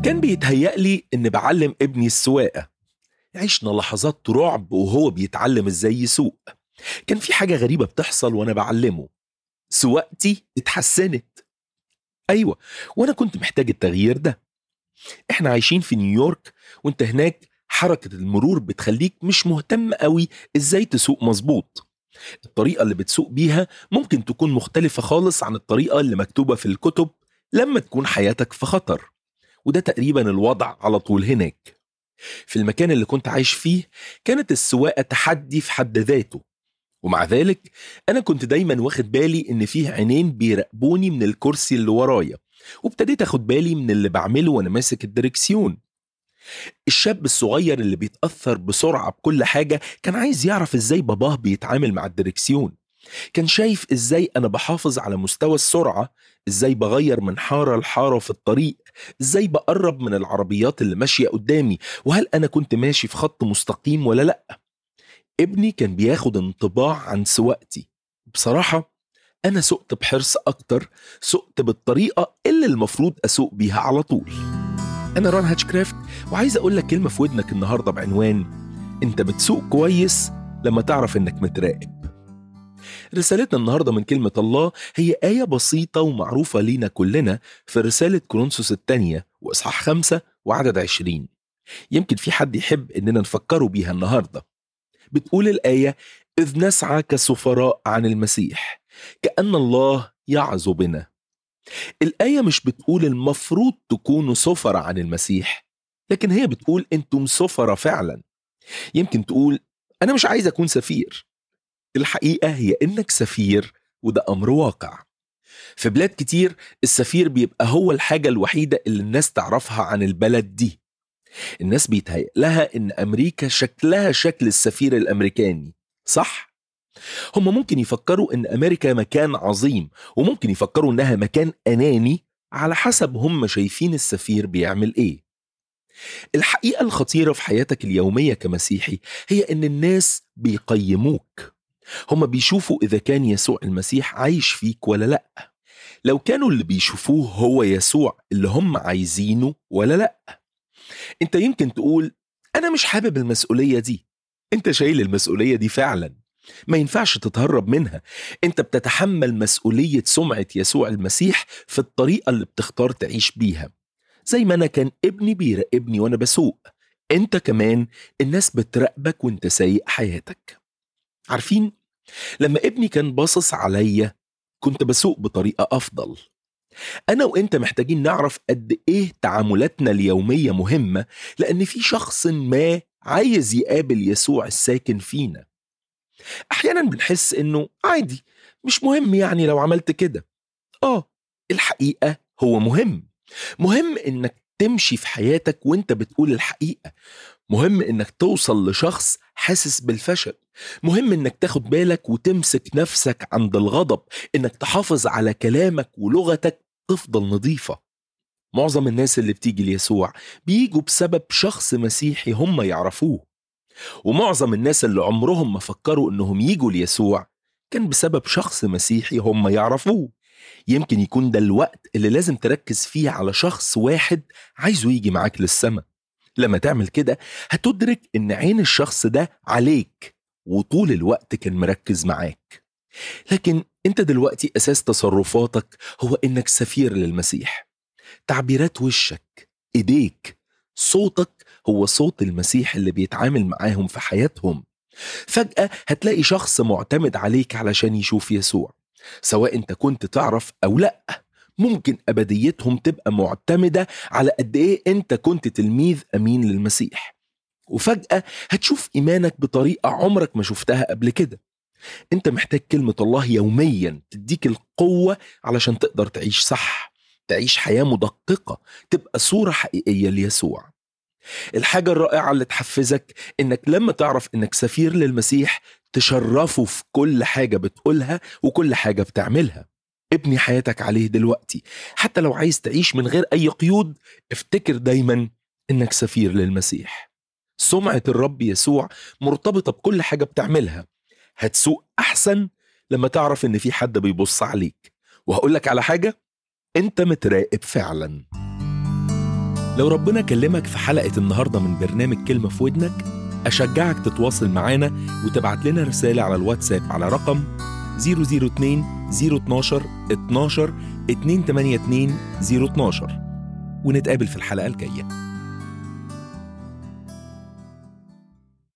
كان بيتهيأ لي إن بعلم ابني السواقة عشنا لحظات رعب وهو بيتعلم إزاي يسوق كان في حاجة غريبة بتحصل وأنا بعلمه سواقتي اتحسنت أيوة وأنا كنت محتاج التغيير ده إحنا عايشين في نيويورك وأنت هناك حركة المرور بتخليك مش مهتم قوي إزاي تسوق مظبوط الطريقة اللي بتسوق بيها ممكن تكون مختلفة خالص عن الطريقة اللي مكتوبة في الكتب لما تكون حياتك في خطر وده تقريبا الوضع على طول هناك في المكان اللي كنت عايش فيه كانت السواقة تحدي في حد ذاته ومع ذلك أنا كنت دايما واخد بالي إن فيه عينين بيراقبوني من الكرسي اللي ورايا وابتديت أخد بالي من اللي بعمله وأنا ماسك الدركسيون الشاب الصغير اللي بيتأثر بسرعة بكل حاجة كان عايز يعرف إزاي باباه بيتعامل مع الدركسيون كان شايف إزاي أنا بحافظ على مستوى السرعة إزاي بغير من حارة لحارة في الطريق إزاي بقرب من العربيات اللي ماشية قدامي وهل أنا كنت ماشي في خط مستقيم ولا لأ ابني كان بياخد انطباع عن سواقتي بصراحة أنا سقت بحرص أكتر سقت بالطريقة اللي المفروض أسوق بيها على طول أنا ران هاتشكرافت وعايز أقول لك كلمة في ودنك النهاردة بعنوان أنت بتسوق كويس لما تعرف إنك متراقب رسالتنا النهاردة من كلمة الله هي آية بسيطة ومعروفة لينا كلنا في رسالة كورنثوس الثانية وإصحاح خمسة وعدد عشرين يمكن في حد يحب إننا نفكره بيها النهاردة بتقول الآية إذ نسعى كسفراء عن المسيح كأن الله يعظ بنا الآية مش بتقول المفروض تكونوا سفراء عن المسيح لكن هي بتقول أنتم سفراء فعلا يمكن تقول أنا مش عايز أكون سفير الحقيقة هي إنك سفير وده أمر واقع في بلاد كتير السفير بيبقى هو الحاجة الوحيدة اللي الناس تعرفها عن البلد دي الناس بيتهيأ لها إن أمريكا شكلها شكل السفير الأمريكاني صح؟ هم ممكن يفكروا إن أمريكا مكان عظيم وممكن يفكروا إنها مكان أناني على حسب هم شايفين السفير بيعمل إيه الحقيقة الخطيرة في حياتك اليومية كمسيحي هي إن الناس بيقيموك هم بيشوفوا إذا كان يسوع المسيح عايش فيك ولا لأ لو كانوا اللي بيشوفوه هو يسوع اللي هم عايزينه ولا لأ انت يمكن تقول انا مش حابب المسؤوليه دي انت شايل المسؤوليه دي فعلا ما ينفعش تتهرب منها انت بتتحمل مسؤوليه سمعه يسوع المسيح في الطريقه اللي بتختار تعيش بيها زي ما انا كان ابني بيراقبني وانا بسوق انت كمان الناس بتراقبك وانت سايق حياتك عارفين لما ابني كان باصص عليا كنت بسوق بطريقه افضل أنا وإنت محتاجين نعرف قد إيه تعاملاتنا اليومية مهمة لأن في شخص ما عايز يقابل يسوع الساكن فينا أحيانا بنحس إنه عادي مش مهم يعني لو عملت كده آه الحقيقة هو مهم مهم إنك تمشي في حياتك وإنت بتقول الحقيقة مهم إنك توصل لشخص حاسس بالفشل مهم إنك تاخد بالك وتمسك نفسك عند الغضب إنك تحافظ على كلامك ولغتك تفضل نظيفة معظم الناس اللي بتيجي ليسوع بيجوا بسبب شخص مسيحي هم يعرفوه ومعظم الناس اللي عمرهم ما فكروا انهم يجوا ليسوع كان بسبب شخص مسيحي هم يعرفوه يمكن يكون ده الوقت اللي لازم تركز فيه على شخص واحد عايزه يجي معاك للسماء لما تعمل كده هتدرك ان عين الشخص ده عليك وطول الوقت كان مركز معاك لكن انت دلوقتي اساس تصرفاتك هو انك سفير للمسيح تعبيرات وشك ايديك صوتك هو صوت المسيح اللي بيتعامل معاهم في حياتهم فجأة هتلاقي شخص معتمد عليك علشان يشوف يسوع سواء انت كنت تعرف او لا ممكن ابديتهم تبقى معتمده على قد ايه انت كنت تلميذ امين للمسيح وفجاه هتشوف ايمانك بطريقه عمرك ما شفتها قبل كده انت محتاج كلمه الله يوميا تديك القوه علشان تقدر تعيش صح تعيش حياه مدققه تبقى صوره حقيقيه ليسوع الحاجه الرائعه اللي تحفزك انك لما تعرف انك سفير للمسيح تشرفه في كل حاجه بتقولها وكل حاجه بتعملها ابني حياتك عليه دلوقتي حتى لو عايز تعيش من غير اي قيود افتكر دايما انك سفير للمسيح سمعه الرب يسوع مرتبطه بكل حاجه بتعملها هتسوق احسن لما تعرف ان في حد بيبص عليك وهقول لك على حاجه انت متراقب فعلا لو ربنا كلمك في حلقة النهاردة من برنامج كلمة في ودنك أشجعك تتواصل معانا وتبعت لنا رسالة على الواتساب على رقم 002 012 12 282 012 ونتقابل في الحلقة الجاية